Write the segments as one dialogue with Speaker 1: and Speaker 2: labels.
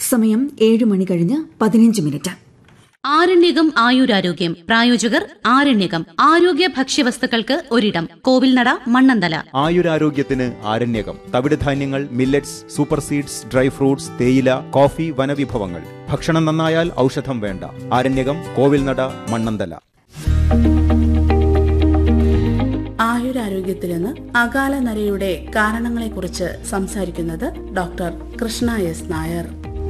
Speaker 1: സമയം ഏഴ് മണി കഴിഞ്ഞ് പതിനഞ്ച് മിനിറ്റ്
Speaker 2: ആരണ്യകം ആയുരാരോഗ്യം പ്രായോജകർ ആരണ്യകം ആരോഗ്യ ഭക്ഷ്യവസ്തുക്കൾക്ക് ഒരിടം കോവിൽനട മണ്ണന്തല
Speaker 3: ആയുരാരോഗ്യത്തിന് ആരണ്യകം തവിടുധാന്യങ്ങൾ millets super seeds dry fruits തേയില കോഫി വനവിഭവങ്ങൾ ഭക്ഷണം നന്നായാൽ ഔഷധം വേണ്ട ആരണ്യകം കോവിൽനട മണ്ണന്തല
Speaker 4: ആയുരാരോഗ്യത്തിൽ നിന്ന് അകാല നരയുടെ കാരണങ്ങളെക്കുറിച്ച് സംസാരിക്കുന്നത് ഡോക്ടർ കൃഷ്ണ എസ് നായർ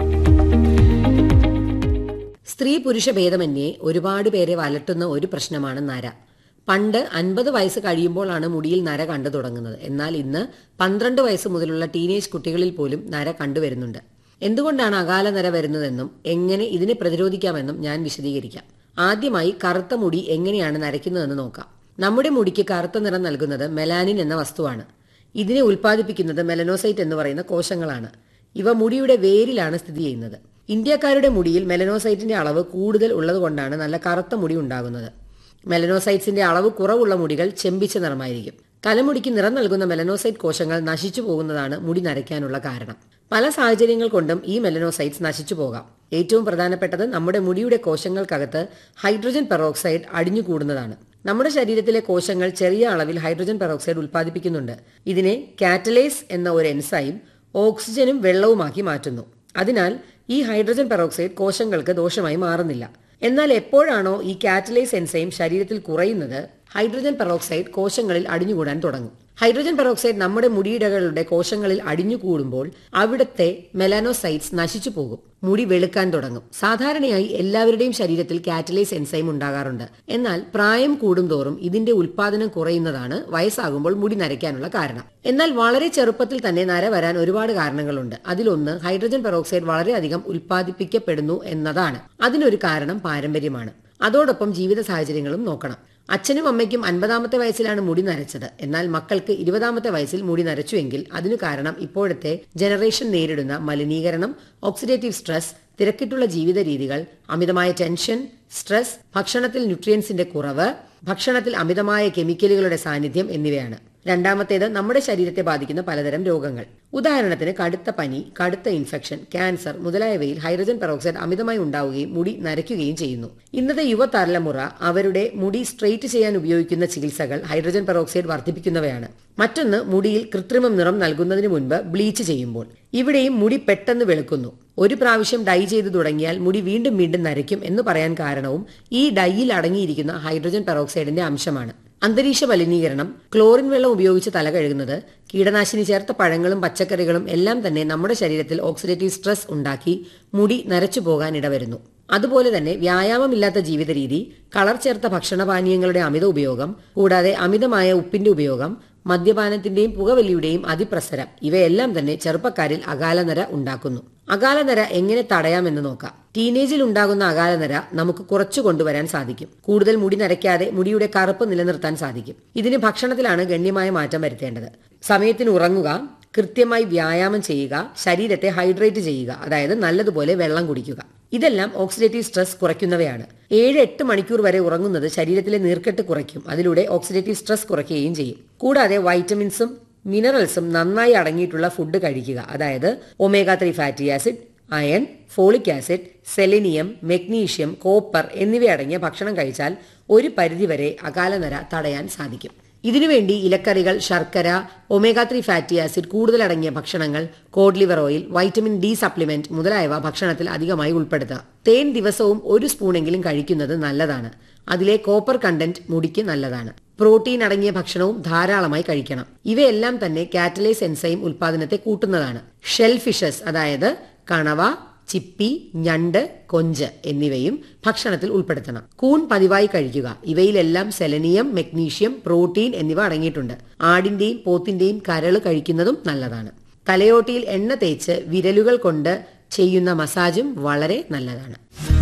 Speaker 5: സ്ത്രീ പുരുഷ ഭേദമന്യേ ഒരുപാട് പേരെ വലട്ടുന്ന ഒരു പ്രശ്നമാണ് നര പണ്ട് അൻപത് വയസ്സ് കഴിയുമ്പോഴാണ് മുടിയിൽ നര കണ്ടു തുടങ്ങുന്നത് എന്നാൽ ഇന്ന് പന്ത്രണ്ട് വയസ്സ് മുതലുള്ള ടീനേജ് കുട്ടികളിൽ പോലും നര കണ്ടുവരുന്നുണ്ട് എന്തുകൊണ്ടാണ് അകാല നര വരുന്നതെന്നും എങ്ങനെ ഇതിനെ പ്രതിരോധിക്കാമെന്നും ഞാൻ വിശദീകരിക്കാം ആദ്യമായി കറുത്ത മുടി എങ്ങനെയാണ് നരയ്ക്കുന്നതെന്ന് നോക്കാം നമ്മുടെ മുടിക്ക് കറുത്ത നിറം നൽകുന്നത് മെലാനിൻ എന്ന വസ്തുവാണ് ഇതിനെ ഉൽപ്പാദിപ്പിക്കുന്നത് മെലനോസൈറ്റ് എന്ന് പറയുന്ന കോശങ്ങളാണ് ഇവ മുടിയുടെ വേരിലാണ് സ്ഥിതി ചെയ്യുന്നത് ഇന്ത്യക്കാരുടെ മുടിയിൽ മെലനോസൈറ്റിന്റെ അളവ് കൂടുതൽ ഉള്ളതുകൊണ്ടാണ് നല്ല കറുത്ത മുടി ഉണ്ടാകുന്നത് മെലനോസൈറ്റ്സിന്റെ അളവ് കുറവുള്ള മുടികൾ ചെമ്പിച്ച നിറമായിരിക്കും തലമുടിക്ക് നിറം നൽകുന്ന മെലനോസൈറ്റ് കോശങ്ങൾ നശിച്ചു പോകുന്നതാണ് മുടി നരയ്ക്കാനുള്ള കാരണം പല സാഹചര്യങ്ങൾ കൊണ്ടും ഈ മെലനോസൈറ്റ്സ് നശിച്ചു പോകാം ഏറ്റവും പ്രധാനപ്പെട്ടത് നമ്മുടെ മുടിയുടെ കോശങ്ങൾക്കകത്ത് ഹൈഡ്രജൻ പെറോക്സൈഡ് അടിഞ്ഞുകൂടുന്നതാണ് നമ്മുടെ ശരീരത്തിലെ കോശങ്ങൾ ചെറിയ അളവിൽ ഹൈഡ്രജൻ പെറോക്സൈഡ് ഉൽപ്പാദിപ്പിക്കുന്നുണ്ട് ഇതിനെ കാറ്റലേസ് എന്ന ഒരു എൻസൈം ഓക്സിജനും വെള്ളവുമാക്കി മാറ്റുന്നു അതിനാൽ ഈ ഹൈഡ്രജൻ പെറോക്സൈഡ് കോശങ്ങൾക്ക് ദോഷമായി മാറുന്നില്ല എന്നാൽ എപ്പോഴാണോ ഈ കാറ്റലൈസ് എൻസൈം ശരീരത്തിൽ കുറയുന്നത് ഹൈഡ്രജൻ പെറോക്സൈഡ് കോശങ്ങളിൽ അടിഞ്ഞുകൂടാൻ തുടങ്ങും ഹൈഡ്രജൻ പെറോക്സൈഡ് നമ്മുടെ മുടിയിടകളുടെ കോശങ്ങളിൽ അടിഞ്ഞുകൂടുമ്പോൾ അവിടുത്തെ മെലാനോസൈറ്റ്സ് നശിച്ചു പോകും മുടി വെളുക്കാൻ തുടങ്ങും സാധാരണയായി എല്ലാവരുടെയും ശരീരത്തിൽ കാറ്റലൈസ് എൻസൈം ഉണ്ടാകാറുണ്ട് എന്നാൽ പ്രായം കൂടുന്തോറും ഇതിന്റെ ഉൽപാദനം കുറയുന്നതാണ് വയസ്സാകുമ്പോൾ മുടി നരയ്ക്കാനുള്ള കാരണം എന്നാൽ വളരെ ചെറുപ്പത്തിൽ തന്നെ നര വരാൻ ഒരുപാട് കാരണങ്ങളുണ്ട് അതിലൊന്ന് ഹൈഡ്രജൻ പെറോക്സൈഡ് വളരെയധികം ഉൽപ്പാദിപ്പിക്കപ്പെടുന്നു എന്നതാണ് അതിനൊരു കാരണം പാരമ്പര്യമാണ് അതോടൊപ്പം ജീവിത സാഹചര്യങ്ങളും നോക്കണം അച്ഛനും അമ്മയ്ക്കും അൻപതാമത്തെ വയസ്സിലാണ് മുടി നരച്ചത് എന്നാൽ മക്കൾക്ക് ഇരുപതാമത്തെ വയസ്സിൽ മുടി നരച്ചുവെങ്കിൽ അതിനു കാരണം ഇപ്പോഴത്തെ ജനറേഷൻ നേരിടുന്ന മലിനീകരണം ഓക്സിഡേറ്റീവ് സ്ട്രെസ് തിരക്കിട്ടുള്ള ജീവിത രീതികൾ അമിതമായ ടെൻഷൻ സ്ട്രെസ് ഭക്ഷണത്തിൽ ന്യൂട്രിയൻസിന്റെ കുറവ് ഭക്ഷണത്തിൽ അമിതമായ കെമിക്കലുകളുടെ സാന്നിധ്യം എന്നിവയാണ് രണ്ടാമത്തേത് നമ്മുടെ ശരീരത്തെ ബാധിക്കുന്ന പലതരം രോഗങ്ങൾ ഉദാഹരണത്തിന് കടുത്ത പനി കടുത്ത ഇൻഫെക്ഷൻ ക്യാൻസർ മുതലായവയിൽ ഹൈഡ്രജൻ പെറോക്സൈഡ് അമിതമായി ഉണ്ടാവുകയും മുടി നരയ്ക്കുകയും ചെയ്യുന്നു ഇന്നത്തെ യുവതലമുറ അവരുടെ മുടി സ്ട്രെയിറ്റ് ചെയ്യാൻ ഉപയോഗിക്കുന്ന ചികിത്സകൾ ഹൈഡ്രജൻ പെറോക്സൈഡ് വർദ്ധിപ്പിക്കുന്നവയാണ് മറ്റൊന്ന് മുടിയിൽ കൃത്രിമം നിറം നൽകുന്നതിന് മുൻപ് ബ്ലീച്ച് ചെയ്യുമ്പോൾ ഇവിടെയും മുടി പെട്ടെന്ന് വെളുക്കുന്നു ഒരു പ്രാവശ്യം ഡൈ ചെയ്തു തുടങ്ങിയാൽ മുടി വീണ്ടും വീണ്ടും നരയ്ക്കും എന്ന് പറയാൻ കാരണവും ഈ ഡൈയിൽ അടങ്ങിയിരിക്കുന്ന ഹൈഡ്രജൻ പെറോക്സൈഡിന്റെ അംശമാണ് അന്തരീക്ഷ മലിനീകരണം ക്ലോറിൻ വെള്ളം ഉപയോഗിച്ച് തല കഴുകുന്നത് കീടനാശിനി ചേർത്ത പഴങ്ങളും പച്ചക്കറികളും എല്ലാം തന്നെ നമ്മുടെ ശരീരത്തിൽ ഓക്സിഡേറ്റീവ് സ്ട്രെസ് ഉണ്ടാക്കി മുടി നരച്ചു പോകാൻ ഇടവരുന്നു അതുപോലെ തന്നെ വ്യായാമമില്ലാത്ത ജീവിത രീതി കളർ ചേർത്ത ഭക്ഷണപാനീയങ്ങളുടെ അമിത ഉപയോഗം കൂടാതെ അമിതമായ ഉപ്പിന്റെ ഉപയോഗം മദ്യപാനത്തിന്റെയും പുകവലിയുടെയും അതിപ്രസരം ഇവയെല്ലാം തന്നെ ചെറുപ്പക്കാരിൽ അകാലനര ഉണ്ടാക്കുന്നു അകാലനര എങ്ങനെ തടയാമെന്ന് നോക്കാം ടീനേജിൽ ഉണ്ടാകുന്ന അകാലനര നമുക്ക് കുറച്ചു കൊണ്ടുവരാൻ സാധിക്കും കൂടുതൽ മുടി നരയ്ക്കാതെ മുടിയുടെ കറുപ്പ് നിലനിർത്താൻ സാധിക്കും ഇതിന് ഭക്ഷണത്തിലാണ് ഗണ്യമായ മാറ്റം വരുത്തേണ്ടത് സമയത്തിന് ഉറങ്ങുക കൃത്യമായി വ്യായാമം ചെയ്യുക ശരീരത്തെ ഹൈഡ്രേറ്റ് ചെയ്യുക അതായത് നല്ലതുപോലെ വെള്ളം കുടിക്കുക ഇതെല്ലാം ഓക്സിഡേറ്റീവ് സ്ട്രെസ് കുറയ്ക്കുന്നവയാണ് ഏഴ് എട്ട് മണിക്കൂർ വരെ ഉറങ്ങുന്നത് ശരീരത്തിലെ നീർക്കെട്ട് കുറയ്ക്കും അതിലൂടെ ഓക്സിഡേറ്റീവ് സ്ട്രെസ് കുറയ്ക്കുകയും ചെയ്യും കൂടാതെ വൈറ്റമിൻസും മിനറൽസും നന്നായി അടങ്ങിയിട്ടുള്ള ഫുഡ് കഴിക്കുക അതായത് omega three fatty acid iron folic acid selenium magnesium copper എന്നിവയടങ്ങിയ ഭക്ഷണം കഴിച്ചാൽ ഒരു പരിധിവരെ അകാലനര തടയാൻ സാധിക്കും ഇതിനുവേണ്ടി ഇലക്കറികൾ ശർക്കര ഒമേഗ ത്രീ ഫാറ്റി ആസിഡ് കൂടുതൽ അടങ്ങിയ ഭക്ഷണങ്ങൾ cod liver oil vitamin D supplement മുതലായവ ഭക്ഷണത്തിൽ അധികമായി ഉൾപ്പെടുത്തുക തേൻ ദിവസവും ഒരു സ്പൂണെങ്കിലും കഴിക്കുന്നത് നല്ലതാണ് അതിലെ കോപ്പർ കണ്ടന്റ് മുടിക്ക് നല്ലതാണ് പ്രോട്ടീൻ അടങ്ങിയ ഭക്ഷണവും ധാരാളമായി കഴിക്കണം ഇവയെല്ലാം തന്നെ കാറ്റലൈസ് എൻസൈം ഉൽപാദനത്തെ കൂട്ടുന്നതാണ് ഷെൽ ഫിഷസ് അതായത് കണവ ചിപ്പി ഞണ്ട് കൊഞ്ച് എന്നിവയും ഭക്ഷണത്തിൽ ഉൾപ്പെടുത്തണം കൂൺ പതിവായി കഴിക്കുക ഇവയിലെല്ലാം സെലനിയം മെഗ്നീഷ്യം പ്രോട്ടീൻ എന്നിവ അടങ്ങിയിട്ടുണ്ട് ആടിന്റെയും പോത്തിന്റെയും കരള് കഴിക്കുന്നതും നല്ലതാണ് തലയോട്ടിയിൽ എണ്ണ തേച്ച് വിരലുകൾ കൊണ്ട് ചെയ്യുന്ന മസാജും വളരെ നല്ലതാണ്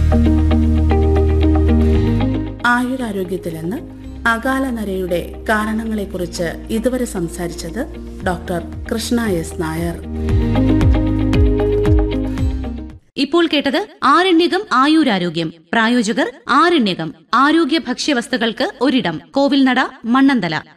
Speaker 4: ആയുരാരോഗ്യത്തിൽ നിന്ന് അകാല നരയുടെ കാരണങ്ങളെക്കുറിച്ച് ഇതുവരെ സംസാരിച്ചത് ഡോക്ടർ കൃഷ്ണ എസ് നായർ
Speaker 2: ഇപ്പോൾ കേട്ടത് ആരണ്യകം ആയുരാരോഗ്യം പ്രായോജകർ ആരണ്യകം ആരോഗ്യ ഭക്ഷ്യവസ്തുക്കൾക്ക് ഒരിടം കോവിൽനട മണ്ണന്തല